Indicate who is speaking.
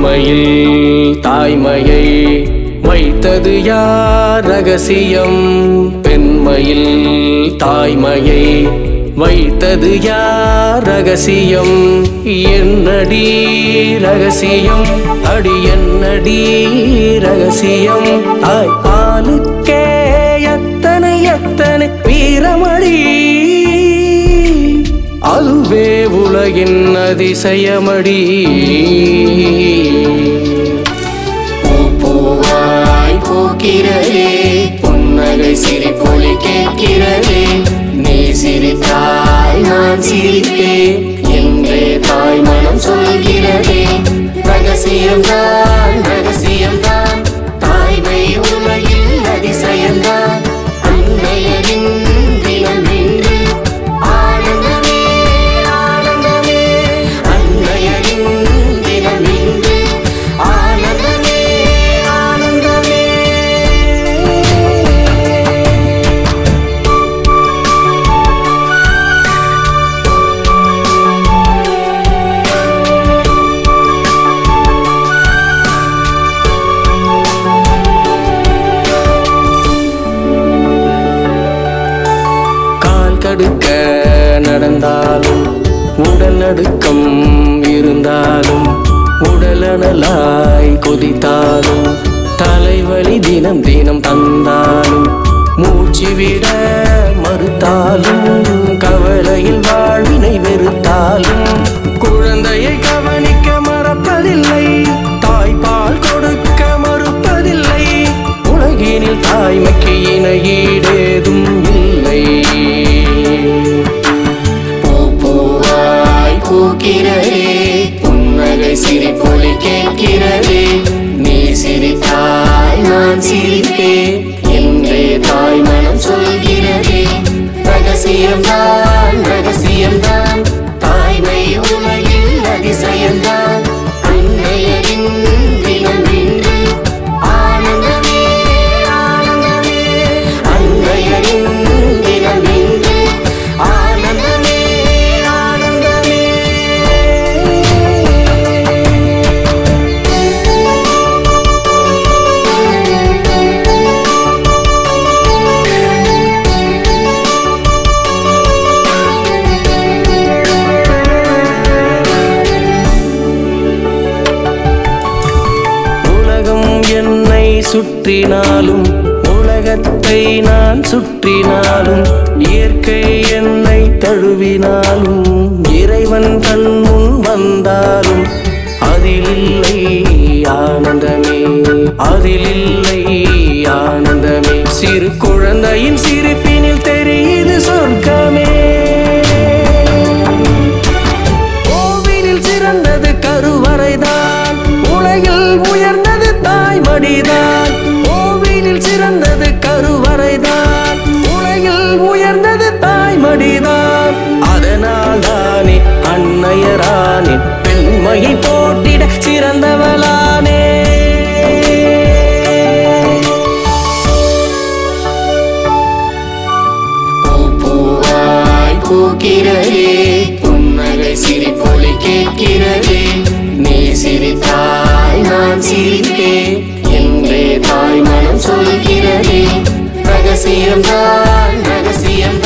Speaker 1: பெண்மையில் தாய்மையை வைத்தது யார் ரகசியம் பெண்மையில் தாய்மையை வைத்தது யார் ரகசியம் என்னடி ரகசியம் அடி என்னடி ரகசியம் தாய் பாலுக்கே எத்தனை எத்தனை வீரமடி அதுவே உலகின் அதிசயமடி
Speaker 2: பூவாய் பூக்கிறதே புன்னகை சிரிப்பொலி கேட்கிறதே நீ சிரித்தால் நான் சிரிப்பேன் என்றே தாய் மனம் சொல்கிறதே ரகசியம்தான் ரகசியம்தான் தாய்மை உலகில் அதிசயம்தான் அன்னையரின் தினம் இன்று ஆனந்தமே ஆனந்தமே அன்னையரின் தினம் இன்று ஆனந்தமே ஆனந்தமே
Speaker 1: கால் கடுக்க நடந்தாலும் உடல் நடுக்கம் இருந்தாலும் உடலனலாய் கொதித்தாலும் தலைவலி தினம் தினம் தந்தாலும் மூச்சு விட மறுத்தாலும் கவலையில் வாழ்வினை வெறுத்தாலும் குழந்தையை கவனிக்க மறப்பதில்லை தாய்ப்பால் கொடுக்க மறுப்பதில்லை உலகினில் தாய்மைக்கு இணையீடேதும் இல்லை
Speaker 2: பூ பூவாய் பூக்கிறதே புன்னகை சிரிப்பொலி கேட்கிறதே நீ சிரித்தால் நான் சிரிப்பேன் என்றே தாய் மனம் சொல்கிறதே ரகசியம்தான் ரகசியம்தான் தாய்மை உலகில் அதிசயம்தான் அன்னையரின் தினம் இன்று ஆனந்தமே ஆனந்தமே அன்னையரின் தினம் இன்று ஆனந்தமே ஆனந்தமே
Speaker 1: உலகம் என்னை சுற்றினாலும் உலகத்தை நான் சுற்றினாலும் இயற்கை என்னை தழுவினாலும் இறைவன் தன் முன் வந்தாலும் அதிலில்லை ஆனந்தமே அதிலில்லை ஆனந்தமே சிறு குழந்தையின் சிரிப்பினில் தெரியுது சொர்க்கமே கோவிலில் சிறந்தது கருவறைதான் உலகில் உயர்ந்தது தாய்மடிதான் கோவிலில் சிறந்தது கருவறைதான் உலகில் உயர்ந்தது தாய்மடிதான் அதனால் தானே அன்னையரானே பெண்மையை போட்டிட சிறந்தவளானே
Speaker 2: பூ பூவாய் பூக்கிறதே புன்னகை சிரிப்பொலி கேட்கிறதே நீ சிரித்தால் நான் சிரிப்பேன் என்றே தாய் மனம் சொல்கிறதே ரகசியம்தான் ரகசியம்